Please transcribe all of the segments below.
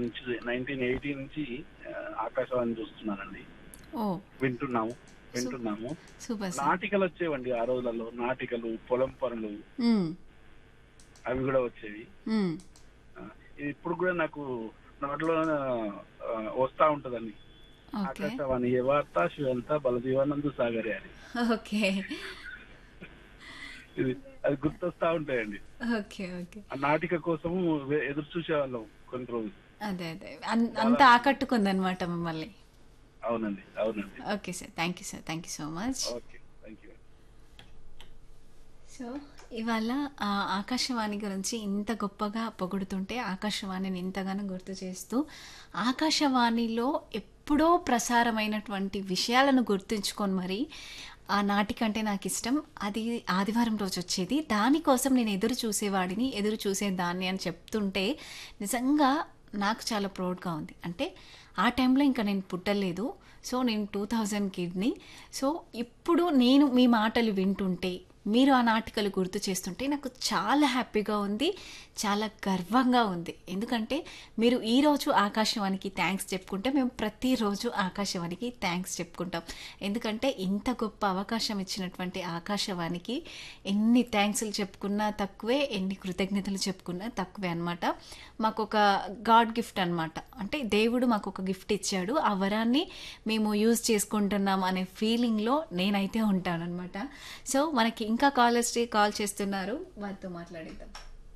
నుంచి nineteen eighty నుంచి ఆ, ఆకాశవాణి చూస్తున్నానండి ఓ వింటున్నాము వింటున్నాము సూపర్ సార్ నాటికలు వచ్చేవండి ఆ రోజులలో నాటికలు పొలం పనులు మ్మ్. అవి కూడా వచ్చేవి మ్మ్. ఆ, ఇది ఇప్పుడు కూడా నాకు నోట్లో ఆ, వస్తా ఉంటదండి ఓకే ఆకాశవాణి ఏ వార్త శివంత బలజీవానంద సాగరే అని ఓకే ఇది అది గుర్తొస్తా ఉంటాయండి ఓకే ఓకే ఆ నాటిక కోసం వే- ఎదురు చూసేవాళ్ళం కొన్ని రోజులు అదే అదే అన్- అంత ఆకట్టుకుందనమాట మిమ్మల్ని అవునండి అవునండి okay sir thank you sir thank you so much okay thank you so ఇవాళ ఆ, ఆకాశవాణి గురించి ఇంత గొప్పగా పొగుడుతుంటే ఆకాశవాణిని ఇంతగానో గుర్తు చేస్తూ ఆకాశవాణిలో ఎప్పుడో ప్రసారమైనటువంటి విషయాలను గుర్తుంచుకొని మరి ఆ నాటికంటే నాకు ఇష్టం అది ఆదివారం రోజు వచ్చేది దానికోసం నేను ఎదురు చూసేవాడిని ఎదురు చూసేదాన్ని అని చెప్తుంటే నిజంగా నాకు చాలా ప్రౌడ్గా ఉంది అంటే ఆ టైంలో ఇంకా నేను పుట్టలేదు సో నేను టూ థౌజండ్ కిడ్ని సో ఇప్పుడు నేను మీ మాటలు వింటుంటే మీరు ఆ నాటికలు గుర్తు చేస్తుంటే నాకు చాలా హ్యాపీగా ఉంది చాలా గర్వంగా ఉంది ఎందుకంటే మీరు ఈరోజు ఆకాశవాణికి థ్యాంక్స్ చెప్పుకుంటే మేము ప్రతిరోజు ఆకాశవాణికి థ్యాంక్స్ చెప్పుకుంటాం ఎందుకంటే ఇంత గొప్ప అవకాశం ఇచ్చినటువంటి ఆకాశవాణికి ఎన్ని థ్యాంక్స్లు చెప్పుకున్నా తక్కువే ఎన్ని కృతజ్ఞతలు చెప్పుకున్నా తక్కువే అనమాట మాకు ఒక గాడ్ గిఫ్ట్ అనమాట అంటే దేవుడు మాకు ఒక గిఫ్ట్ ఇచ్చాడు ఆ వరాన్ని మేము యూజ్ చేసుకుంటున్నాం అనే ఫీలింగ్లో నేనైతే ఉంటానన్నమాట సో మనకి ఇంకా కాలర్స్ కాల్ చేస్తున్నారు వారితో మాట్లాడేద్దాం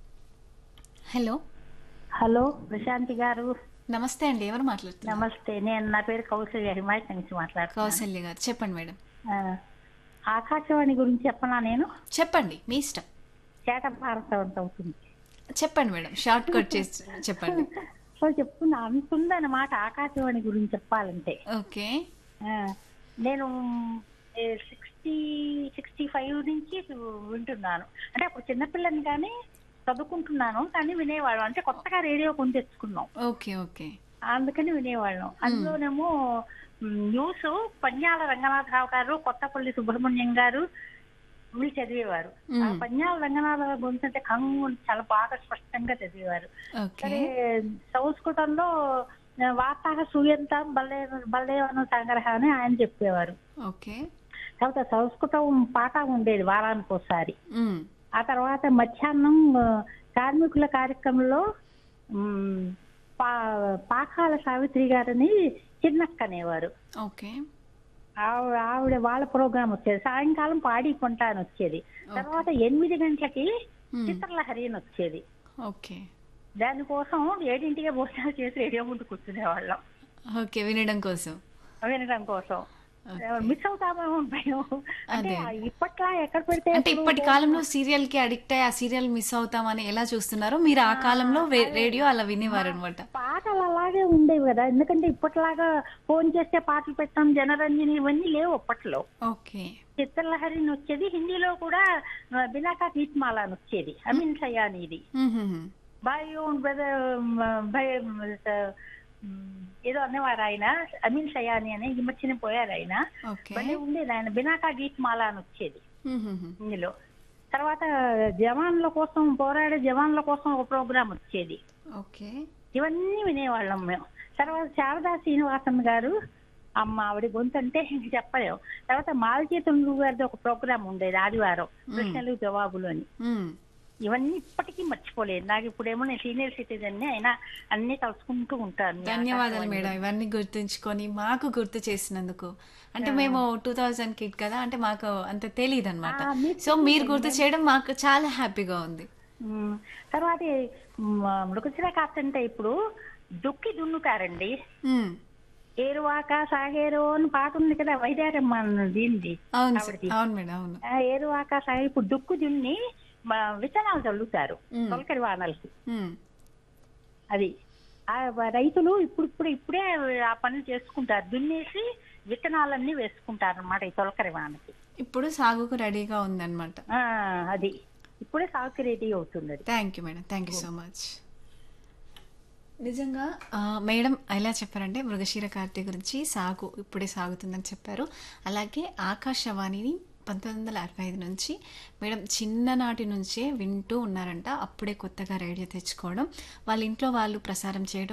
హలో హలో ప్రశాంతి గారు నమస్తే అండి ఎవరు మాట్లాడుతున్నారు నమస్తే నేను నా పేరు కౌశల్య హిమాయత్ నుంచి మాట్లాడుతున్నాను కౌసల్య గారు చెప్పండి మేడం ఆ, ఆకాశవాణి గురించి చెప్పనా నేను చెప్పండి మీ ఇష్టం చేట భారతవంతం అవుతుంది చెప్పండి మేడం షార్ట్ కట్ చేసి చెప్పండి సో చెప్తున్నా అంతుందన్నమాట ఆకాశవాణి గురించి చెప్పాలంటే ఓకే ఆ, నేను సిక్స్టీ సిక్స్టీ ఫైవ్ నుంచి వింటున్నాను అంటే అప్పుడు చిన్నపిల్లని కానీ చదువుకుంటున్నాను కానీ వినేవాళ్ళం అంటే కొత్తగా రేడియో కొని తెచ్చుకున్నాం ఓకే ఓకే అందుకని వినేవాళ్ళం అందులోనేమో మ్, న్యూస్ పన్యాల రంగనాథరావు గారు కొత్తపల్లి సుబ్రహ్మణ్యం గారు వీళ్ళు చదివేవారు ఆ మ్మ్. పన్యాల రంగనాథరావు గురించి అంటే కంగు చాలా బాగా స్పష్టంగా చదివేవారు ఓకే సరే సంస్కృతంలో ఆ, వార్తా సూయంత బల్లే బల్లేవన సంగ్రహ అని ఆయన చెప్పేవారు ఓకే తర్వాత సంస్కృతం పాట ఉండేది వారానికి ఒకసారి మ్మ్. ఆ తర్వాత మధ్యాహ్నం ఆ, కార్మికుల కార్యక్రమంలో మ్, పా పాకాల సావిత్రి గారని చిన్నక్క అనేవారు ఓకే ఆవిడ ఆవిడ వాళ్ళ ప్రోగ్రామ్ వచ్చేది సాయంకాలం పాడి కొంట అని వచ్చేది తర్వాత ఎనిమిది గంటలకి మ్మ్. చిత్రలహరి అని వచ్చేది ఓకే దానికోసం ఏడింటికే భోజనాలు చేసి రేడియో ముందు కూర్చునేవాళ్ళం ఓకే వినడం కోసం వినడం కోసం ఓకే. మిస్ అవుతామేమో భయం అంటే అదే. ఇప్పట్లా ఎక్కడ పెడితే అంటే అప్పుడు ఇప్పటి కాలంలో సీరియల్ కి అడిక్ట్ అయ్యి ఆ సీరియల్ మిస్ అవుతామని ఎలా చూస్తున్నారో మీరు ఆ కాలంలో వే- రేడియో అలా వినేవారు అనమాట పాటలు అలాగే ఉండేవి కదా ఎందుకంటే ఇప్పటిలాగా ఫోన్ చేస్తే పాటలు పెట్టడం జనరంజని ఇవన్నీ లేవు అప్పట్లో ఓకే చిత్రలహరి అని వచ్చేది హిందీలో కూడా ఆ, బినాకా గీత్మాల అని వచ్చేది అమీన్ సయాని ఇది మ్మ్. బాయ్ ఓన్ బ్రదర్ భయ ఏదో అనేవారు ఆయన అమీన్ సయాని అని ఈ మధ్యన పోయారు ఆయన ఓకే భలే ఉండేది ఆయన బినాకా గీత్మాల అని వచ్చేది మ్మ్. ఇందులో తర్వాత జవాన్ల కోసం పోరాడే జవాన్ల కోసం ఒక ప్రోగ్రాం వచ్చేది ఓకే ఇవన్నీ వినేవాళ్ళం మేము తర్వాత శారదా శ్రీనివాసన్ గారు అమ్మ ఆవిడ గొంతు అంటే ఇంక చెప్పలేము తర్వాత మాలచేతులు గారిది ఒక ప్రోగ్రాం ఉండేది ఆదివారం ప్రశ్నలు జవాబులు అని మ్మ్. ఇవన్నీ ఇప్పటికీ మర్చిపోలేదు నాకు ఇప్పుడేమో నేను సీనియర్ సిటిజన్ అయినా అన్ని తలుచుకుంటూ ఉంటాను ధన్యవాదాలు మేడం ఇవన్నీ గుర్తుంచుకొని మాకు గుర్తు చేసినందుకు అంటే మేము టూ థౌజండ్ కిడ్ కదా అంటే మాకు అంత తెలియదు అనమాట ఆ, మీకు సో మీరు గుర్తు చేయడం మాకు చాలా హ్యాపీగా ఉంది ఉమ్, తర్వాత మృగశిర కాస్త అంటే ఇప్పుడు దుక్కి దున్నుతారండి మ్మ్. ఏరువాక సాగేరు అని పాట ఉంది కదా వైదారమ్మ దీనిది అవును సార్ ఆవిడది. అవును మేడం అవును ఆ, ఏరువాక సాగే ఇప్పుడు దుక్కు దున్ని మా విత్తనాలు చల్లుతారు ఉమ్. తొలకరి వానలకి మ్మ్. అది ఆ రైతులు ఇప్పుడు ఇప్పుడు ఇప్పుడే ఆ పనులు చేసుకుంటారు దున్నేసి విత్తనాలన్నీ వేసుకుంటారు అన్నమాట ఈ తొలకరి వానకి ఇప్పుడు సాగుకు రెడీగా ఉందన్నమాట ఆ, అది ఇప్పుడే సాగుకి రెడీ అవుతుంది అది thank you madam thank you so much నిజంగా ఆ, మేడం ఎలా చెప్పారంటే మృగశీర కార్తె గురించి సాగు ఇప్పుడే సాగుతుందని చెప్పారు అలాగే ఆకాశవాణిని పంతొమ్మిది వందల అరవై ఐదు నుంచి మేడం చిన్ననాటి నుంచే వింటూ ఉన్నారంట అప్పుడే కొత్తగా రేడియో తెచ్చుకోవడం వాళ్ళ ఇంట్లో వాళ్ళు ప్రసారం చేయడం